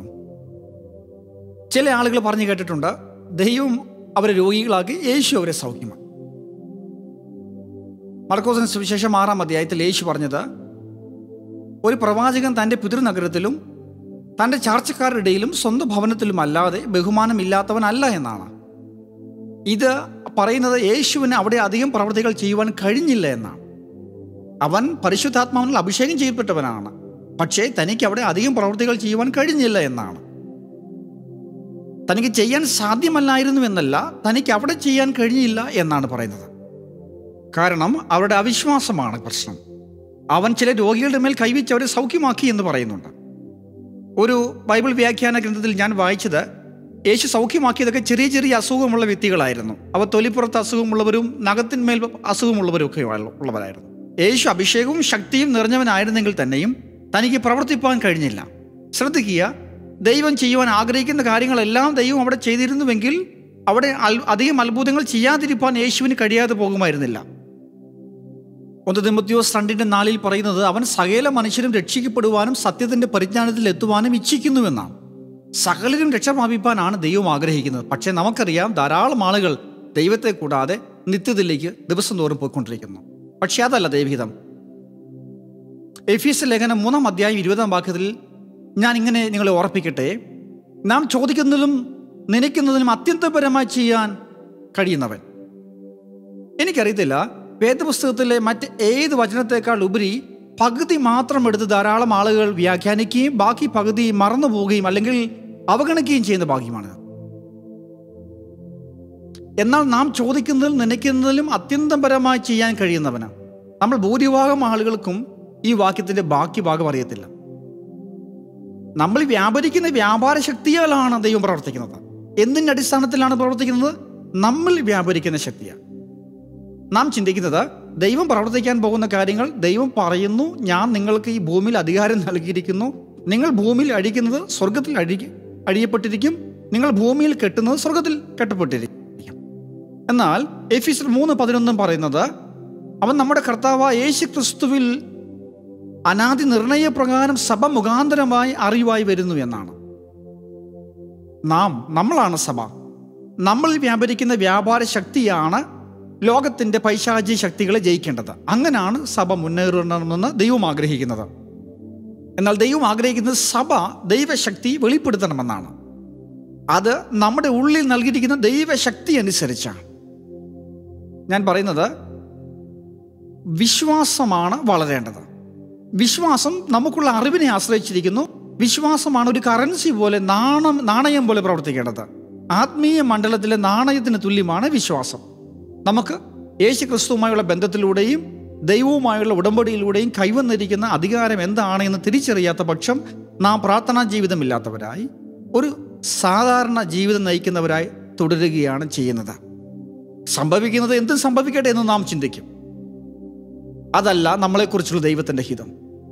B: ചില ആളുകൾ പറഞ്ഞു കേട്ടിട്ടുണ്ട് ദൈവം അവരെ രോഗികളാക്കി യേശു അവരെ സൗഖ്യമാക്കി മർക്കോസിന് സുവിശേഷം ആറാം അധ്യായത്തിൽ യേശു പറഞ്ഞത് ഒരു പ്രവാചകൻ തൻ്റെ പിതൃനഗരത്തിലും തൻ്റെ ചാർച്ചക്കാരുടെ ഇടയിലും സ്വന്തം ഭവനത്തിലും അല്ലാതെ ബഹുമാനമില്ലാത്തവനല്ല എന്നാണ് ഇത് പറയുന്നത് യേശുവിന് അവിടെ അധികം പ്രവൃത്തികൾ ചെയ്യുവാൻ കഴിഞ്ഞില്ല എന്നാണ് അവൻ പരിശുദ്ധാത്മാവിനാൽ അഭിഷേകം ചെയ്യപ്പെട്ടവനാണ് പക്ഷേ തനിക്ക് അവിടെ അധികം പ്രവൃത്തികൾ ചെയ്യുവാൻ കഴിഞ്ഞില്ല എന്നാണ് തനിക്ക് ചെയ്യാൻ സാധ്യമല്ലായിരുന്നു എന്നല്ല തനിക്ക് അവിടെ ചെയ്യാൻ കഴിഞ്ഞില്ല എന്നാണ് പറയുന്നത് കാരണം അവരുടെ അവിശ്വാസമാണ് പ്രശ്നം അവൻ ചില രോഗികളുടെ മേൽ കൈവച്ച് അവരെ സൗഖ്യമാക്കി എന്ന് പറയുന്നുണ്ട് ഒരു ബൈബിൾ വ്യാഖ്യാന ഗ്രന്ഥത്തിൽ ഞാൻ വായിച്ചത് യേശു സൗഖ്യമാക്കിയതൊക്കെ ചെറിയ ചെറിയ അസുഖമുള്ള വ്യക്തികളായിരുന്നു അവ തൊലിപ്പുറത്ത് അസുഖമുള്ളവരും നഖത്തിന്മേൽ അസുഖമുള്ളവരും ഒക്കെ ഉള്ളവരായിരുന്നു യേശു അഭിഷേകവും ശക്തിയും നിറഞ്ഞവനായിരുന്നെങ്കിൽ തന്നെയും തനിക്ക് പ്രവർത്തിപ്പാൻ കഴിഞ്ഞില്ല ശ്രദ്ധിക്കുക ദൈവം ചെയ്യുവാൻ ആഗ്രഹിക്കുന്ന കാര്യങ്ങളെല്ലാം ദൈവം അവിടെ ചെയ്തിരുന്നുവെങ്കിൽ അവിടെ അൽ- അധികം അത്ഭുതങ്ങൾ ചെയ്യാതിരിക്കാൻ യേശുവിന് കഴിയാതെ പോകുമായിരുന്നില്ല ഒന്ന് തിമത്യോസ് രണ്ടിന്റെ നാലിൽ പറയുന്നത് അവൻ സകല മനുഷ്യരും രക്ഷിക്കപ്പെടുവാനും സത്യത്തിന്റെ പരിജ്ഞാനത്തിൽ എത്തുവാനും ഇച്ഛിക്കുന്നുവെന്നാണ് സകലരും രക്ഷ പ്രാപിപ്പാനാണ് ദൈവം ആഗ്രഹിക്കുന്നത് പക്ഷേ നമുക്കറിയാം ധാരാളം ആളുകൾ ദൈവത്തെ കൂടാതെ നിത്യത്തിലേക്ക് ദിവസം തോറും പോയിക്കൊണ്ടിരിക്കുന്നു പക്ഷേ അതല്ല ദൈവഹിതം എഫീസ് ലേഖനം മൂന്നാം അധ്യായം ഇരുപതാം വാക്യത്തിൽ ഞാൻ ഇങ്ങനെ നിങ്ങളെ ഓർപ്പിക്കട്ടെ നാം ചോദിക്കുന്നതിലും നനയ്ക്കുന്നതിനും അത്യന്തപരമായി ചെയ്യാൻ കഴിയുന്നവൻ എനിക്കറിയത്തില്ല വേദപുസ്തകത്തിലെ മറ്റ് ഏത് വചനത്തേക്കാൾ ഉപരി പകുതി മാത്രം എടുത്ത് ധാരാളം ആളുകൾ വ്യാഖ്യാനിക്കുകയും ബാക്കി പകുതി മറന്നു പോവുകയും അല്ലെങ്കിൽ അവഗണിക്കുകയും ചെയ്യുന്ന ഭാഗ്യമാണ് എന്നാൽ നാം ചോദിക്കുന്നതിലും നനയ്ക്കുന്നതിലും അത്യന്തപരമായി ചെയ്യാൻ കഴിയുന്നവനാണ് നമ്മൾ ഭൂരിഭാഗം ആളുകൾക്കും ഈ വാക്യത്തിന്റെ ബാക്കി ഭാഗം അറിയത്തില്ല നമ്മൾ വ്യാപരിക്കുന്ന വ്യാപാര ശക്തിയാലാണ് ദൈവം പ്രവർത്തിക്കുന്നത് എന്തിൻ്റെ അടിസ്ഥാനത്തിലാണ് പ്രവർത്തിക്കുന്നത് നമ്മൾ വ്യാപരിക്കുന്ന ശക്തിയാണ് നാം ചിന്തിക്കുന്നത് ദൈവം പ്രവർത്തിക്കാൻ പോകുന്ന കാര്യങ്ങൾ ദൈവം പറയുന്നു ഞാൻ നിങ്ങൾക്ക് ഈ ഭൂമിയിൽ അധികാരം നൽകിയിരിക്കുന്നു നിങ്ങൾ ഭൂമിയിൽ അഴിക്കുന്നത് സ്വർഗത്തിൽ അഴി അഴിയപ്പെട്ടിരിക്കും നിങ്ങൾ ഭൂമിയിൽ കെട്ടുന്നത് സ്വർഗത്തിൽ കെട്ടപ്പെട്ടിരിക്കും എന്നാൽ എഫീസർ മൂന്ന് പതിനൊന്നും പറയുന്നത് അവൻ നമ്മുടെ കർത്താവ് യേശു ക്രിസ്തുവിൽ അനാദി നിർണയപ്രകാരം സഭ മുഖാന്തരമായി അറിവായി വരുന്നു എന്നാണ് നാം നമ്മളാണ് സഭ നമ്മൾ വ്യാപരിക്കുന്ന വ്യാപാര ശക്തിയാണ് ലോകത്തിൻ്റെ പൈശാചി ശക്തികളെ ജയിക്കേണ്ടത് അങ്ങനെയാണ് സഭ മുന്നേറണമെന്ന് ദൈവം ആഗ്രഹിക്കുന്നത് എന്നാൽ ദൈവം ആഗ്രഹിക്കുന്നത് സഭ ദൈവശക്തി വെളിപ്പെടുത്തണമെന്നാണ് അത് നമ്മുടെ ഉള്ളിൽ നൽകിയിരിക്കുന്ന ദൈവശക്തി അനുസരിച്ചാണ് ഞാൻ പറയുന്നത് വിശ്വാസമാണ് വളരേണ്ടത് വിശ്വാസം നമുക്കുള്ള അറിവിനെ ആശ്രയിച്ചിരിക്കുന്നു വിശ്വാസമാണ് ഒരു കറൻസി പോലെ നാണം നാണയം പോലെ പ്രവർത്തിക്കേണ്ടത് ആത്മീയ മണ്ഡലത്തിലെ നാണയത്തിന് തുല്യമാണ് വിശ്വാസം നമുക്ക് യേശു ക്രിസ്തുവുമായുള്ള ബന്ധത്തിലൂടെയും ദൈവവുമായുള്ള ഉടമ്പടിയിലൂടെയും കൈവന്നിരിക്കുന്ന അധികാരം എന്താണ് എന്ന് തിരിച്ചറിയാത്ത പക്ഷം നാം പ്രാർത്ഥനാ ജീവിതമില്ലാത്തവരായി ഒരു സാധാരണ ജീവിതം നയിക്കുന്നവരായി തുടരുകയാണ് ചെയ്യുന്നത് സംഭവിക്കുന്നത് എന്തും സംഭവിക്കട്ടെ എന്ന് നാം ചിന്തിക്കും അതല്ല നമ്മളെക്കുറിച്ചുള്ള ദൈവത്തിൻ്റെ ഹിതം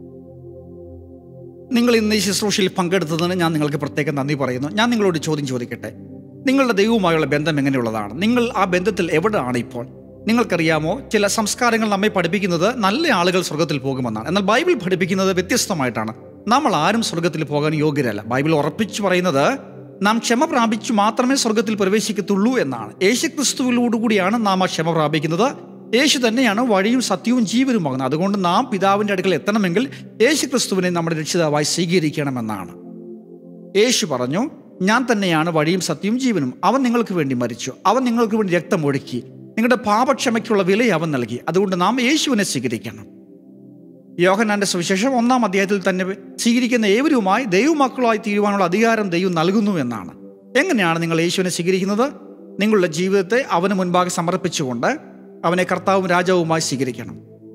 B: നിങ്ങൾ ഇന്ന് ഈ ശുശ്രൂഷയിൽ പങ്കെടുത്തതിന് ഞാൻ നിങ്ങൾക്ക് പ്രത്യേകം നന്ദി പറയുന്നു ഞാൻ നിങ്ങളോട് ചോദ്യം ചോദിക്കട്ടെ നിങ്ങളുടെ ദൈവവുമായുള്ള ബന്ധം എങ്ങനെയുള്ളതാണ് നിങ്ങൾ ആ ബന്ധത്തിൽ എവിടെയാണ് ഇപ്പോൾ നിങ്ങൾക്കറിയാമോ ചില സംസ്കാരങ്ങൾ നമ്മെ പഠിപ്പിക്കുന്നത് നല്ല ആളുകൾ സ്വർഗത്തിൽ പോകുമെന്നാണ് എന്നാൽ ബൈബിൾ പഠിപ്പിക്കുന്നത് വ്യത്യസ്തമായിട്ടാണ് നമ്മൾ ആരും സ്വർഗത്തിൽ പോകാൻ യോഗ്യരല്ല ബൈബിൾ ഉറപ്പിച്ചു പറയുന്നത് നാം ക്ഷമ പ്രാപിച്ചു മാത്രമേ സ്വർഗത്തിൽ പ്രവേശിക്കത്തുള്ളൂ എന്നാണ് യേശുക്രിസ്തുവിലൂടുകൂടിയാണ് നാം ആ ക്ഷമ പ്രാപിക്കുന്നത് യേശു തന്നെയാണ് വഴിയും സത്യവും ജീവനുമാകുന്നത് അതുകൊണ്ട് നാം പിതാവിൻ്റെ അടുക്കൽ എത്തണമെങ്കിൽ യേശു ക്രിസ്തുവിനെ നമ്മുടെ രക്ഷിതാവായി സ്വീകരിക്കണമെന്നാണ് യേശു പറഞ്ഞു ഞാൻ തന്നെയാണ് വഴിയും സത്യവും ജീവനും അവൻ നിങ്ങൾക്ക് വേണ്ടി മരിച്ചു അവൻ നിങ്ങൾക്ക് വേണ്ടി രക്തം ഒഴുക്കി നിങ്ങളുടെ പാപക്ഷമയ്ക്കുള്ള വില അവൻ നൽകി അതുകൊണ്ട് നാം യേശുവിനെ സ്വീകരിക്കണം യോഹനാന്റെ സുവിശേഷം ഒന്നാം അധ്യായത്തിൽ തന്നെ സ്വീകരിക്കുന്ന ഏവരുമായി ദൈവമക്കളായി തീരുവാനുള്ള അധികാരം ദൈവം നൽകുന്നു എന്നാണ് എങ്ങനെയാണ് നിങ്ങൾ യേശുവിനെ സ്വീകരിക്കുന്നത് നിങ്ങളുടെ ജീവിതത്തെ അവന് മുൻപാകെ സമർപ്പിച്ചുകൊണ്ട് അവനെ കർത്താവും രാജാവുമായി സ്വീകരിക്കണം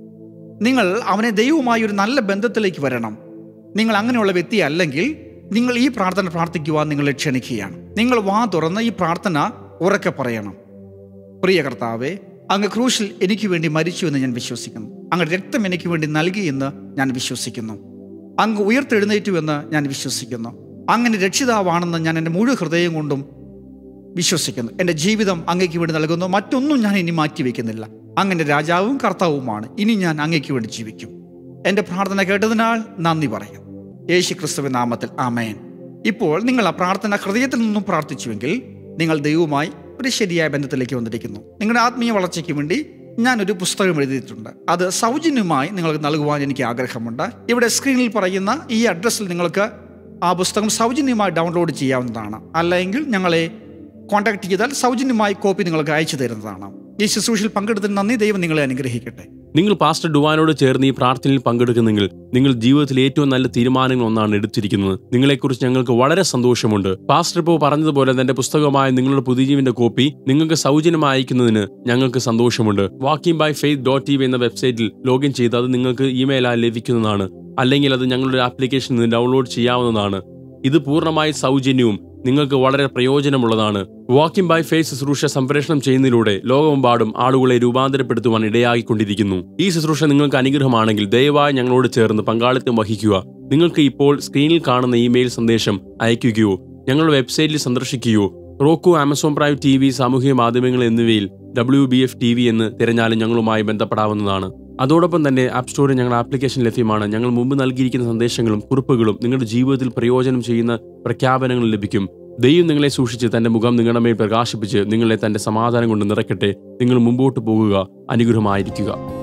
B: നിങ്ങൾ അവനെ ദൈവവുമായി ഒരു നല്ല ബന്ധത്തിലേക്ക് വരണം നിങ്ങൾ അങ്ങനെയുള്ള വ്യക്തി അല്ലെങ്കിൽ നിങ്ങൾ ഈ പ്രാർത്ഥന പ്രാർത്ഥിക്കുവാൻ നിങ്ങളെ ക്ഷണിക്കുകയാണ് നിങ്ങൾ വാ തുറന്ന് ഈ പ്രാർത്ഥന ഉറക്കെ പറയണം പ്രിയ കർത്താവെ അങ്ങ് ക്രൂശിൽ എനിക്ക് വേണ്ടി മരിച്ചു എന്ന് ഞാൻ വിശ്വസിക്കുന്നു അങ്ങ് രക്തം എനിക്ക് വേണ്ടി നൽകി എന്ന് ഞാൻ വിശ്വസിക്കുന്നു അങ്ങ് ഉയർത്തെഴുന്നേറ്റു എന്ന് ഞാൻ വിശ്വസിക്കുന്നു അങ്ങനെ രക്ഷിതാവാണെന്ന് ഞാൻ എൻ്റെ മുഴു ഹൃദയം കൊണ്ടും വിശ്വസിക്കുന്നു എൻ്റെ ജീവിതം അങ്ങയ്ക്ക് വേണ്ടി നൽകുന്നു മറ്റൊന്നും ഞാൻ ഇനി മാറ്റിവെക്കുന്നില്ല അങ്ങനെ രാജാവും കർത്താവുമാണ് ഇനി ഞാൻ അങ്ങയ്ക്ക് വേണ്ടി ജീവിക്കും എൻ്റെ പ്രാർത്ഥന കേട്ടതിനാൽ നന്ദി പറയും യേശു ക്രിസ്തുവിൻ നാമത്തിൽ ആമേൻ ഇപ്പോൾ നിങ്ങൾ ആ പ്രാർത്ഥന ഹൃദയത്തിൽ നിന്നും പ്രാർത്ഥിച്ചുവെങ്കിൽ നിങ്ങൾ ദൈവവുമായി ഒരു ശരിയായ ബന്ധത്തിലേക്ക് വന്നിരിക്കുന്നു നിങ്ങളുടെ ആത്മീയ വളർച്ചയ്ക്ക് വേണ്ടി ഞാനൊരു പുസ്തകം എഴുതിയിട്ടുണ്ട് അത് സൗജന്യമായി നിങ്ങൾക്ക് നൽകുവാൻ എനിക്ക് ആഗ്രഹമുണ്ട് ഇവിടെ സ്ക്രീനിൽ പറയുന്ന ഈ അഡ്രസ്സിൽ നിങ്ങൾക്ക് ആ പുസ്തകം സൗജന്യമായി ഡൗൺലോഡ് ചെയ്യാവുന്നതാണ് അല്ലെങ്കിൽ ഞങ്ങളെ കോൺടാക്ട് ചെയ്താൽ സൗജന്യമായി കോപ്പി നിങ്ങൾക്ക് അയച്ചു തരുന്നതാണ് ഈ ശുശ്രൂഷയിൽ പങ്കെടുത്തതിന് നന്ദി ദൈവം നിങ്ങളെ അനുഗ്രഹിക്കട്ടെ
A: നിങ്ങൾ പാസ്റ്റർ ഡുവാനോട് ചേർന്ന് ഈ പ്രാർത്ഥനയിൽ പങ്കെടുക്കുന്നെങ്കിൽ നിങ്ങൾ ജീവിതത്തിൽ ഏറ്റവും നല്ല തീരുമാനങ്ങൾ ഒന്നാണ് എടുത്തിരിക്കുന്നത് നിങ്ങളെക്കുറിച്ച് ഞങ്ങൾക്ക് വളരെ സന്തോഷമുണ്ട് പാസ്റ്റർ ഇപ്പോൾ പറഞ്ഞതുപോലെ തന്റെ പുസ്തകമായ നിങ്ങളുടെ പുതുജീവിന്റെ കോപ്പി നിങ്ങൾക്ക് സൗജന്യമായി അയക്കുന്നതിന് ഞങ്ങൾക്ക് സന്തോഷമുണ്ട് walking by faith dot T V എന്ന വെബ്സൈറ്റിൽ ലോഗിൻ ചെയ്ത് അത് നിങ്ങൾക്ക് ഇമെയിലായി ലഭിക്കുന്നതാണ് അല്ലെങ്കിൽ അത് ഞങ്ങളുടെ ആപ്ലിക്കേഷനിൽ നിന്ന് ഡൗൺലോഡ് ചെയ്യാവുന്നതാണ് ഇത് പൂർണ്ണമായി സൗജന്യവും നിങ്ങൾക്ക് വളരെ പ്രയോജനമുള്ളതാണ് വാക്കിംഗ് ബൈ ഫേസ് ശുശ്രൂഷ സംപ്രേഷണം ചെയ്യുന്നതിലൂടെ ലോകമെമ്പാടും ആളുകളെ രൂപാന്തരപ്പെടുത്തുവാൻ ഇടയായിക്കൊണ്ടിരിക്കുന്നു ഈ ശുശ്രൂഷ നിങ്ങൾക്ക് അനുഗ്രഹമാണെങ്കിൽ ദയവായി ഞങ്ങളോട് ചേർന്ന് പങ്കാളിത്തം വഹിക്കുക നിങ്ങൾക്ക് ഇപ്പോൾ സ്ക്രീനിൽ കാണുന്ന ഇമെയിൽ സന്ദേശം അയയ്ക്കുകയോ ഞങ്ങളുടെ വെബ്സൈറ്റിൽ സന്ദർശിക്കുകയോ Roku Amazon Prime T V സാമൂഹിക മാധ്യമങ്ങൾ എന്നിവയിൽ W B F T V എന്ന് തിരഞ്ഞാലും ഞങ്ങളുമായി ബന്ധപ്പെടാവുന്നതാണ് അതോടൊപ്പം തന്നെ ആപ്പ് സ്റ്റോറിൽ ഞങ്ങളുടെ ആപ്ലിക്കേഷൻ ലഭ്യമാണ് ഞങ്ങൾ മുമ്പ് നൽകിയിരിക്കുന്ന സന്ദേശങ്ങളും കുറിപ്പുകളും നിങ്ങളുടെ ജീവിതത്തിൽ പ്രയോജനം ചെയ്യുന്ന പ്രഖ്യാപനങ്ങൾ ലഭിക്കും ദൈവം നിങ്ങളെ സൂക്ഷിച്ച് തന്റെ മുഖം നിങ്ങളുടെ മേൽ പ്രകാശിപ്പിച്ച് നിങ്ങളെ തന്റെ സമാധാനം കൊണ്ട് നിറയ്ക്കട്ടെ നിങ്ങൾ മുമ്പോട്ട് പോകുക അനുഗ്രഹമായിരിക്കുക